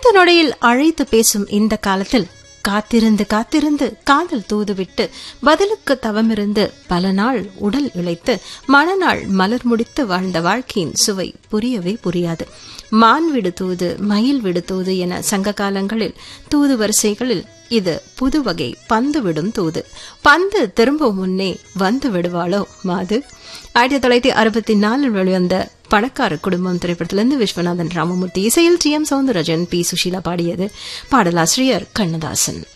அடுத்த நொடியில் அழைத்து பேசும் இந்த காலத்தில் காத்திருந்து காத்திருந்து காதல் தூதுவிட்டு பதிலுக்கு தவமிருந்து பல நாள் உடல் இழைத்து மனநாள் மலர் முடித்து வாழ்ந்த வாழ்க்கையின் சுவை புரியவே புரியாது மான் விடு தூது மயில் விடு தூது என சங்க காலங்களில் தூது வரிசைகளில் இது புது வகை பந்து விடும் தூது பந்து திரும்பும் முன்னே வந்து விடுவாளோ மாது ஆயிரத்தி தொள்ளாயிரத்தி அறுபத்தி நாலில் வெளிவந்த பணக்கார குடும்பம் திரைப்படத்திலிருந்து விஸ்வநாதன் ராமமூர்த்தி இசையில் T M Soundararajan P Susheela பாடியது பாடலாசிரியர் கண்ணதாசன்